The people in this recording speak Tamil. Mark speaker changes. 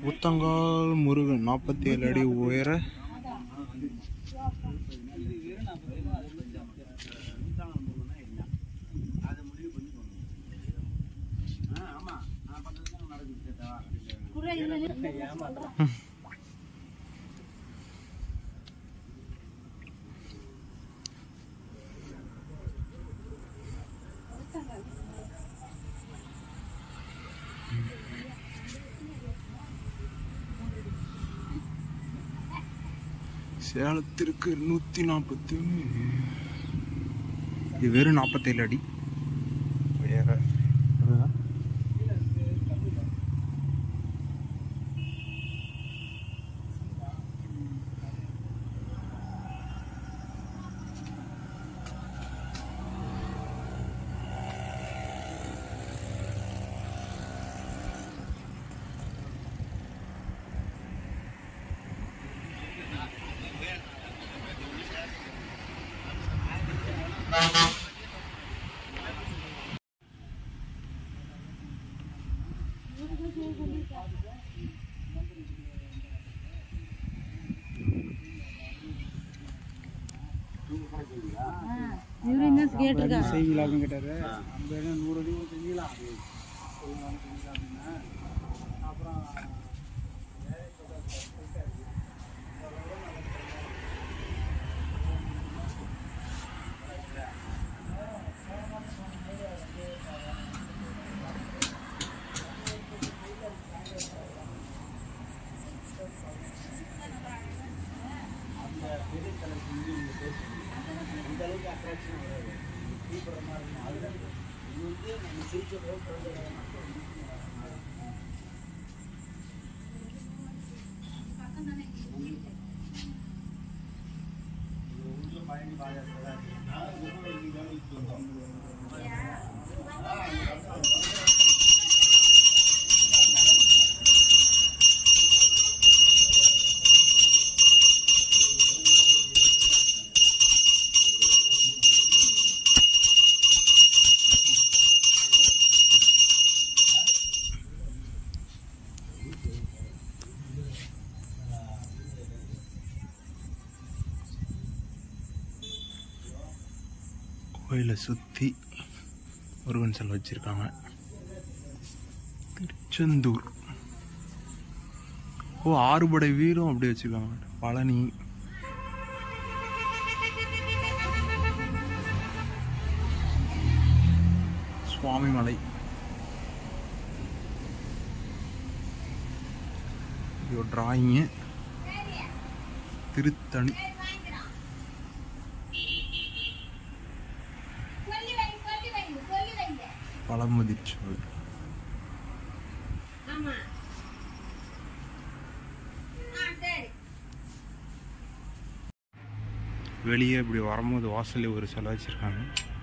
Speaker 1: ஊத்தங்கால் முருகன் நாற்பத்தி ஏழு அடி உயர சேலத்திற்கு நூற்றி நாற்பத்தி இது வெறும் நாற்பத்தேழு அடி உயர புரியுதா?
Speaker 2: இவரு என்ன கேட்டிருக்கா
Speaker 3: செய்யலாம்னு கேட்டாரு அந்த இடம் நூறு அடி செஞ்சலாம் சொல்லலாம் செஞ்சலாம் அப்படின்னா அப்புறம்
Speaker 1: கோயிலை சுற்றி முருகன் சிலை வச்சுருக்காங்க திருச்செந்தூர் ஓ ஆறுபடை வீரம் அப்படி வச்சுருக்காங்க பழனி சுவாமிமலை இது ஒரு டிராயிங்கு திருத்தணி பழமுதிர்ச்சோறு வெளியே இப்படி வரும்போது வாசல்ல ஒரு சிலை வச்சுருக்காங்க